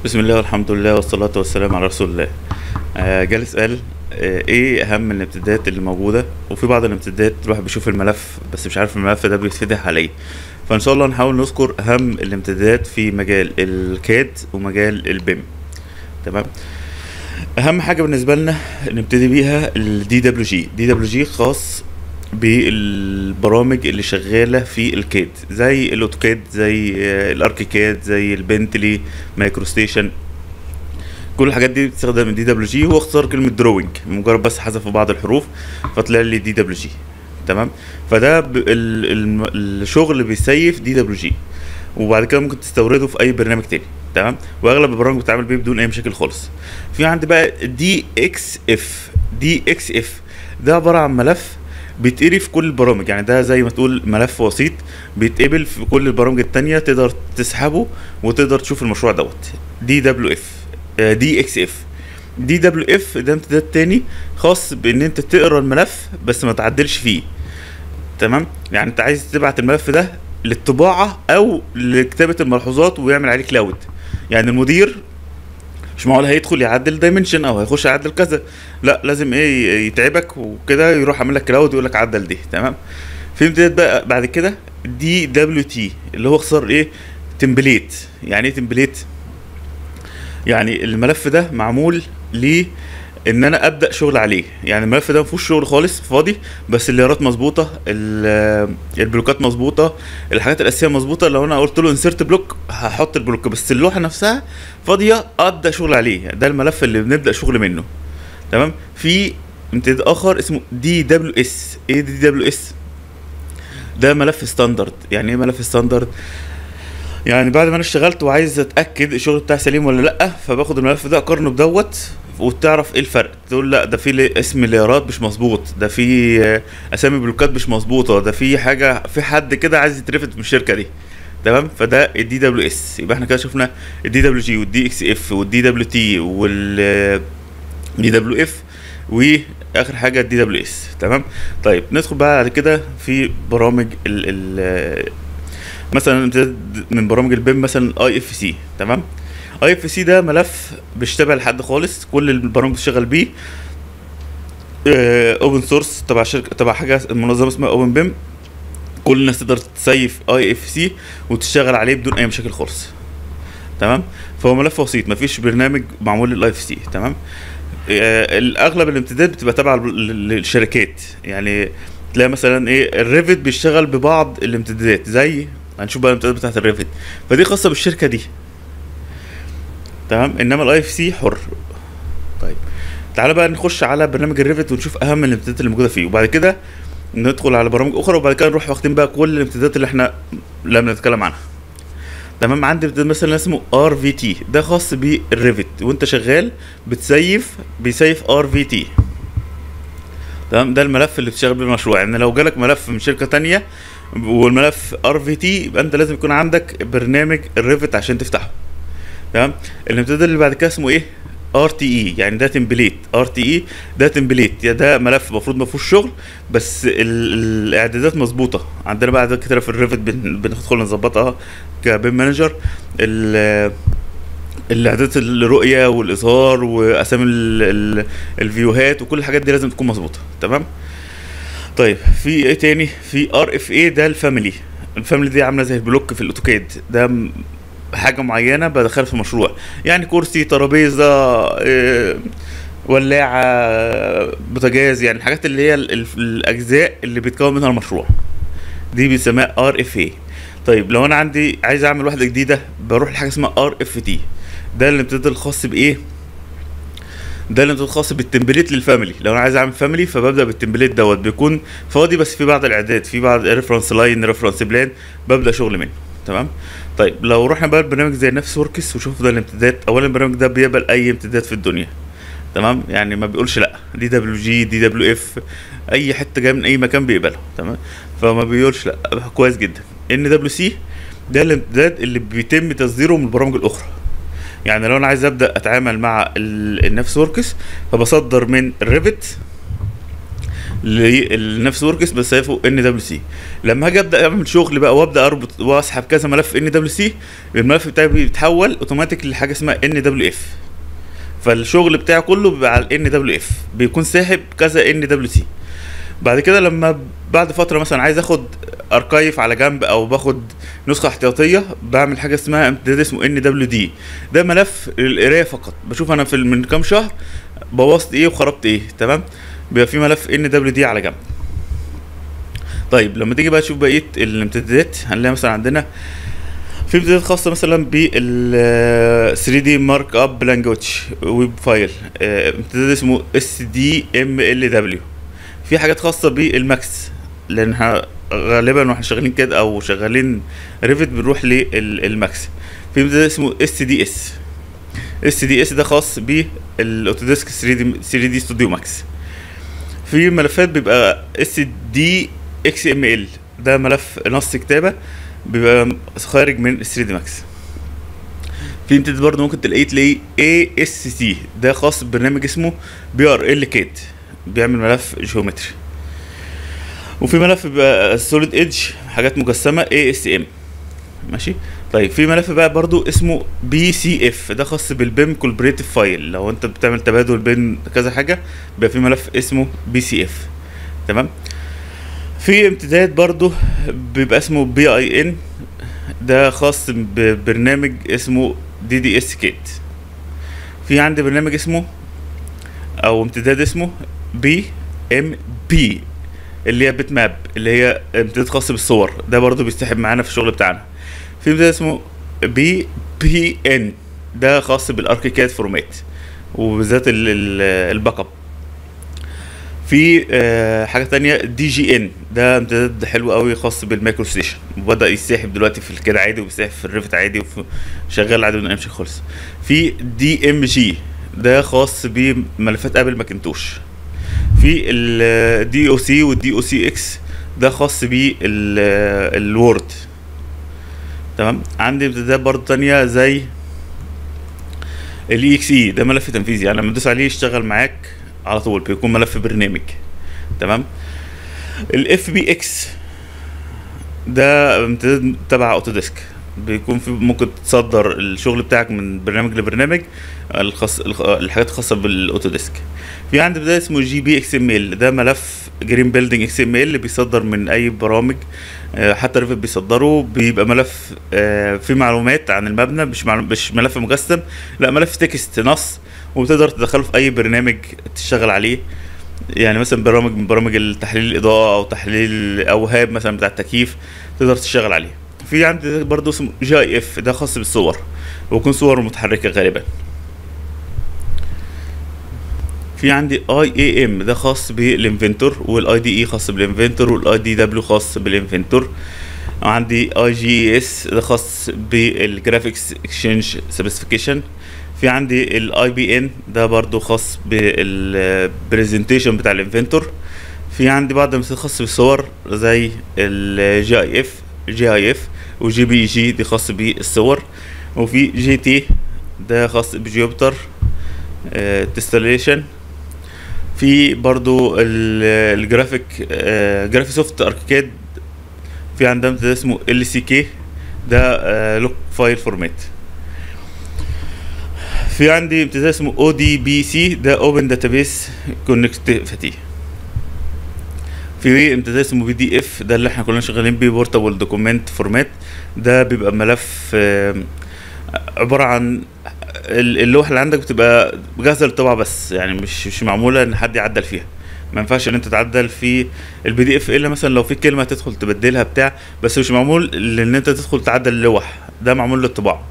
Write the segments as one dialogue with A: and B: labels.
A: بسم الله والحمد لله والصلاة والسلام على رسول الله آه جالي سؤال آه ايه اهم الامتدادات اللي موجودة وفي بعض الامتدادات الواحد بيشوف الملف بس مش عارف الملف ده بيتفتح على ايه فان شاء الله نحاول نذكر اهم الامتدادات في مجال الكاد ومجال البيم تمام اهم حاجة بالنسبة لنا نبتدي بيها الدي دبليو جي دي دبليو جي خاص بالبرامج اللي شغاله في الكاد زي الاوتوكاد زي آه، الاركيكاد زي البنتلي مايكرو ستيشن كل الحاجات دي بتستخدم الدي دبليو جي هو اختصار كلمه دروينج مجرد بس حذف بعض الحروف فطلع لي دي دبليو جي تمام فده ب- ال- الم- الشغل بيسيف دي دبليو جي وبعد كده ممكن تستورده في اي برنامج تاني تمام واغلب البرامج بتتعامل بيه بدون اي مشاكل خالص في عندي بقى دي اكس اف دي اكس اف ده عباره عن ملف بيتقري في كل البرامج يعني ده زي ما تقول ملف وسيط بيتقبل في كل البرامج التانية تقدر تسحبه وتقدر تشوف المشروع دوت دي دبليو اف دي اكس اف دي دبليو اف ده امتداد تاني خاص بان انت تقرا الملف بس ما تعدلش فيه تمام يعني انت عايز تبعت الملف ده للطباعة او لكتابة الملحوظات ويعمل عليه كلاود يعني المدير مش معقول هيدخل يعدل دايمنشن او هيخش يعدل كذا لا لازم ايه يتعبك وكده يروح عامل لك كلاود ويقول لك عدل دي تمام في امتداد بقى بعد كده دي دبليو تي اللي هو اختصار ايه تمبليت يعني ايه تمبليت يعني الملف ده معمول ليه ان انا ابدا شغل عليه يعني الملف ده ما فيهوش شغل خالص فاضي بس الليرات مظبوطه ال- البلوكات مظبوطه الحاجات الاساسيه مظبوطه لو انا قلت له انسرت بلوك هحط البلوك بس اللوحه نفسها فاضيه ابدا شغل عليه ده الملف اللي بنبدا شغل منه تمام في امتداد اخر اسمه دي دبليو اس ايه دي دبليو اس ده ملف ستاندرد يعني ايه ملف ستاندرد يعني بعد ما انا اشتغلت وعايز اتاكد الشغل بتاعي سليم ولا لا فباخد الملف ده اقارنه بدوت وتعرف ايه الفرق تقول لا ده في لي- اسم ليرات مش مظبوط ده في آه، اسامي بلوكات مش مظبوطه ده في حاجه في حد كده عايز يترفد من الشركه دي تمام فده الدي دبليو اس يبقى احنا كده شفنا الدي دبليو جي والدي اكس اف والدي دبليو تي وال دي دبليو اف واخر حاجه الدي دبليو اس تمام طيب ندخل بقى بعد كده في برامج ال ال مثلا امتداد من برامج البيم مثلا اي اف سي تمام اي اف سي ده ملف مش تابع لحد خالص كل البرامج بتشتغل بيه اوبن سورس تبع شركه تبع حاجه منظمه اسمها اوبن بيم كل الناس تقدر تسيف اي اف سي وتشتغل عليه بدون اي مشاكل خالص تمام فهو ملف بسيط مفيش برنامج معمول للاي اف سي تمام آه، الاغلب الامتداد بتبقى تابعه لل- للشركات يعني تلاقي مثلا ايه الريفت بيشتغل ببعض الامتدادات زي هنشوف بقى الامتدادات بتاعت الريفت فدي خاصه بالشركه دي تمام انما الاي اف سي حر طيب تعالى بقى نخش على برنامج الريفت ونشوف اهم الامتدادات اللي موجوده فيه وبعد كده ندخل على برامج اخرى وبعد كده نروح واخدين بقى كل الامتدادات اللي احنا لم نتكلم عنها تمام عندي امتداد مثلا اسمه ار في تي ده خاص بالريفت وانت شغال بتسيف بيسيف ار في تي تمام ده الملف اللي بتشتغل بيه المشروع يعني لو جالك ملف من شركه تانية والملف ار في تي يبقى انت لازم يكون عندك برنامج الريفت عشان تفتحه تمام الامتداد اللي بعد كده اسمه ايه ار تي اي يعني ده تمبليت ار تي اي ده تمبليت يا ده ملف المفروض ما فيهوش شغل بس ال- الاعدادات مظبوطه عندنا بقى اعدادات كتيره في الريفت بن- بندخل نظبطها كبيم مانجر ال- الاعدادات الرؤيه والاظهار واسامي ال- ال- الفيوهات وكل الحاجات دي لازم تكون مظبوطه تمام طيب في ايه تاني في ار اف اي ده الفاميلي الفاميلي دي عامله زي البلوك في الاوتوكاد ده م- حاجه معينه بدخلها في المشروع يعني كرسي ترابيزه إيه، ولاعه بوتاجاز يعني الحاجات اللي هي ال- ال- الاجزاء اللي بيتكون منها المشروع دي بيسموها ار اف اي طيب لو انا عندي عايز اعمل واحده جديده بروح لحاجه اسمها ار اف تي ده الامتداد الخاص بايه ده الامتداد الخاص بالتمبليت للفاميلي لو انا عايز اعمل فاميلي فببدا بالتمبليت دوت بيكون فاضي بس في بعض الاعداد في بعض ريفرنس لاين ريفرنس بلان ببدا شغل منه تمام طيب لو رحنا بقى البرنامج زي نفس وركس وشوف ده الامتداد اولا البرنامج ده بيقبل اي امتداد في الدنيا تمام يعني ما بيقولش لا دي دبليو جي دي دبليو اف اي حته جايه من اي مكان بيقبلها تمام فما بيقولش لا كويس جدا ان دبليو سي ده الامتداد اللي بيتم تصديره من البرامج الاخرى يعني لو انا عايز ابدا اتعامل مع ال- النفس وركس فبصدر من الريفت لنفس وركس بس هيفو ان دبليو سي لما هاجي ابدا اعمل شغل بقى وابدا اربط واسحب كذا ملف ان دبليو سي الملف بتاعي بيتحول اوتوماتيك لحاجه اسمها ان دبليو اف فالشغل بتاعي كله بيبقى على الان دبليو اف بيكون ساحب كذا ان دبليو سي بعد كده لما بعد فتره مثلا عايز اخد اركايف على جنب او باخد نسخه احتياطيه بعمل حاجه اسمها امتداد اسمه ان دبليو دي ده ملف للقرايه فقط بشوف انا في من كام شهر بوظت ايه وخربت ايه تمام بيبقى في ملف ان دبليو دي على جنب طيب لما تيجي بقى تشوف بقيه الامتدادات هنلاقي مثلا عندنا في امتدادات خاصه مثلا بال 3 دي مارك اب لانجوج ويب فايل امتداد اسمه اس دي ام ال دبليو في حاجات خاصه بالماكس لان احنا غالبا واحنا شغالين كده او شغالين ريفت بنروح للماكس في امتداد اسمه اس دي اس اس دي اس ده خاص بالاوتوديسك 3 دي 3 دي ستوديو ماكس في ملفات بيبقى اس دي اكس ام ال ده ملف نص كتابه بيبقى خارج من 3 دي ماكس في امتداد برضه ممكن تلاقيه تلاقيه اي اس سي ده خاص ببرنامج اسمه بي ار ال كيت بيعمل ملف جيومتري وفي ملف بيبقى سوليد ايدج حاجات مجسمه اي اس ام ماشي طيب في ملف بقى برضو اسمه بي سي اف ده خاص بالبيم كولبريتيف فايل لو انت بتعمل تبادل بين كذا حاجه بيبقى في ملف اسمه بي سي اف تمام في امتداد برضو بيبقى اسمه بي اي ان ده خاص ببرنامج اسمه دي دي اس كيت في عندي برنامج اسمه او امتداد اسمه بي ام بي اللي هي بيت ماب اللي هي امتداد خاص بالصور ده برضو بيسحب معانا في الشغل بتاعنا في امتداد اسمه بي بي ان ده خاص بالاركيكاد فورمات وبالذات الباك اب في آه حاجه تانية دي جي ان ده امتداد حلو قوي خاص بالمايكرو ستيشن وبدا يسحب دلوقتي في الكده عادي وبيسحب في الريفت عادي وشغال عادي من امشي خالص في دي ام جي ده خاص بملفات ابل ماكنتوش في الدي او سي والدي او سي اكس ده خاص بالوورد تمام عندي امتدادات برضه تانية زي الاي اكس اي ده ملف تنفيذي يعني لما تدوس عليه يشتغل معاك على طول بيكون ملف برنامج تمام الاف بي اكس ده امتداد تبع اوتوديسك بيكون في ممكن تصدر الشغل بتاعك من برنامج لبرنامج الخاص الحاجات الخاصه بالاوتوديسك في عندي بدايه اسمه جي بي اكس ام ال ده ملف جرين بيلدينج اكس ام ال بيصدر من اي برامج حتى ريفت بيصدره بيبقى ملف فيه معلومات عن المبنى مش مش ملف مجسم لا ملف تكست نص وتقدر تدخله في اي برنامج تشتغل عليه يعني مثلا برامج من برامج تحليل الاضاءه او تحليل الاوهاب مثلا بتاع التكييف تقدر تشتغل عليه في عندي برضه اسمه جي اي اف ده خاص بالصور ويكون صور متحركه غالبا في عندي اي اي ام ده خاص بالانفنتور والاي دي اي خاص بالانفنتور والاي دي دبليو خاص بالانفنتور عندي اي جي اس ده خاص بالجرافيكس اكسشينج سبيسيفيكيشن في عندي الاي بي ان ده برضو خاص بالبرزنتيشن بتاع الانفنتور في عندي بعض المثال خاص بالصور زي الجي اي اف جي اي اف وجي بي جي دي خاص بالصور وفي جي تي ده خاص بجيوبتر تستليشن في برضو الجرافيك جرافي سوفت اركيد في عندنا امتداد اسمه ال سي كي ده لوك فايل فورمات في عندي امتداد اسمه او دي بي سي ده اوبن داتابيس كونكتيفيتي في امتداد اسمه بي دي اف ده اللي احنا كلنا شغالين بيه بورتابل دوكيمنت فورمات ده بيبقى ملف عباره عن اللوحه اللي عندك بتبقى جاهزه للطباعه بس يعني مش مش معموله ان حد يعدل فيها ما ينفعش ان انت تعدل في البي دي اف الا مثلا لو في كلمه تدخل تبدلها بتاع بس مش معمول ان انت تدخل تعدل اللوح ده معمول للطباعه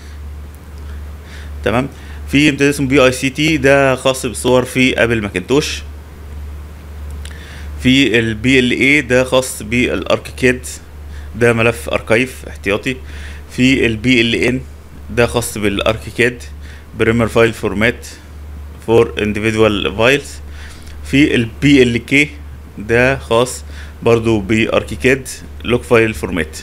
A: تمام في امتداد اسمه بي اي سي تي ده خاص بالصور في ابل ماكنتوش في البي ال اي ده خاص بالاركيكاد ده ملف اركايف احتياطي في البي ال ان ده خاص بالاركيكاد بريمر فايل فورمات فور individual فايلز في البي ال كي ده خاص برضو باركيكاد لوك فايل فورمات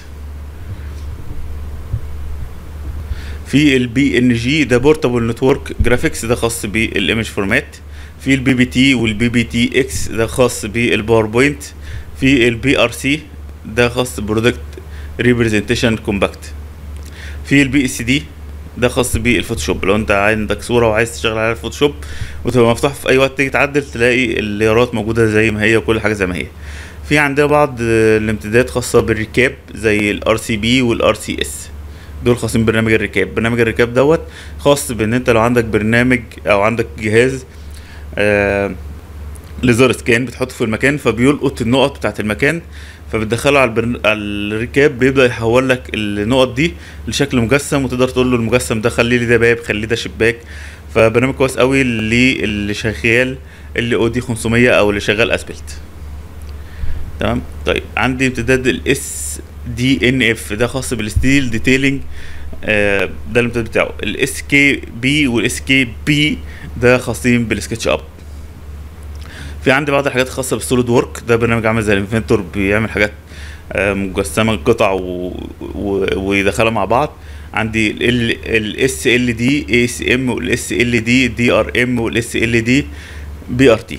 A: في البي ان جي ده بورتابل نتورك جرافيكس ده خاص بالايمج فورمات في البي بي تي والبي بي تي اكس ده خاص بالباوربوينت في البي ار سي ده خاص برودكت ريبريزنتيشن كومباكت في البي اس دي ده خاص بالفوتوشوب لو انت عندك صوره وعايز تشتغل عليها الفوتوشوب وتبقى مفتوح في اي وقت تيجي تعدل تلاقي الليارات موجوده زي ما هي وكل حاجه زي ما هي في عندنا بعض آه، الامتدادات خاصه بالريكاب زي الار سي بي والار سي اس دول خاصين ببرنامج الركاب برنامج الركاب دوت خاص بان انت لو عندك برنامج او عندك جهاز آه ليزر سكان بتحطه في المكان فبيلقط النقط بتاعت المكان فبتدخله على, البرن... على الركاب بيبدا يحول لك النقط دي لشكل مجسم وتقدر تقول له المجسم ده خلي لي ده باب خلي ده شباك فبرنامج كويس قوي للي شغال اللي او دي 500 او اللي شغال اسبلت تمام طيب عندي امتداد الاس دي ان اف ده خاص بالستيل ديتيلنج آه ده الامتداد بتاعه الاس كي بي والاس كي بي ده خاصين بالسكتش اب في عندي بعض الحاجات الخاصه بالسوليد وورك ده برنامج عامل زي الانفنتور بيعمل حاجات آه، مجسمه قطع و... و... ويدخلها مع بعض عندي الاس ال دي اي اس ام والاس ال دي دي ار ام والاس ال دي بي ار تي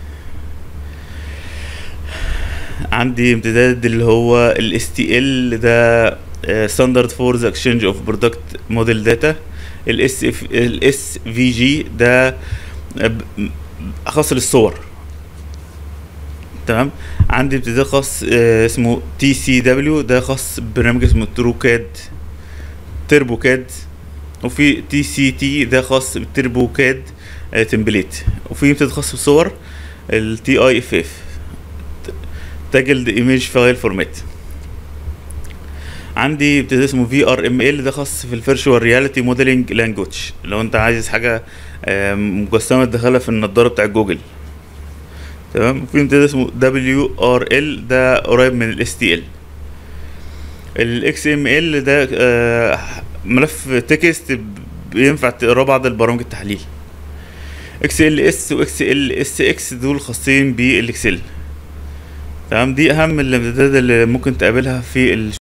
A: عندي امتداد اللي هو الاس تي ال ده ستاندرد فور ذا اكسشينج اوف برودكت موديل داتا الاس الاس في جي ده آه، ب- خاص للصور تمام عندي امتداد خاص آه، اسمه تي سي دبليو ده خاص ببرنامج اسمه ترو كاد تربو كاد وفي تي سي تي ده خاص بالتربو كاد آه، تمبليت وفي امتداد خاص بالصور التي اي اف اف تاجلد ايميج فايل فورمات عندي امتداد اسمه في ار ام ال ده خاص في الفيرشوال رياليتي موديلنج لانجوج لو انت عايز حاجه آه، مجسمه تدخلها في النضاره بتاع جوجل تمام في امتداد اسمه دبليو ار ال ده قريب من الاس تي ال الاكس ام ال ده آه، ملف تكست بينفع تقراه بعض البرامج التحليل اكس ال اس واكس ال اس اكس دول خاصين بالاكسل تمام دي اهم الامتدادات اللي ممكن تقابلها في ال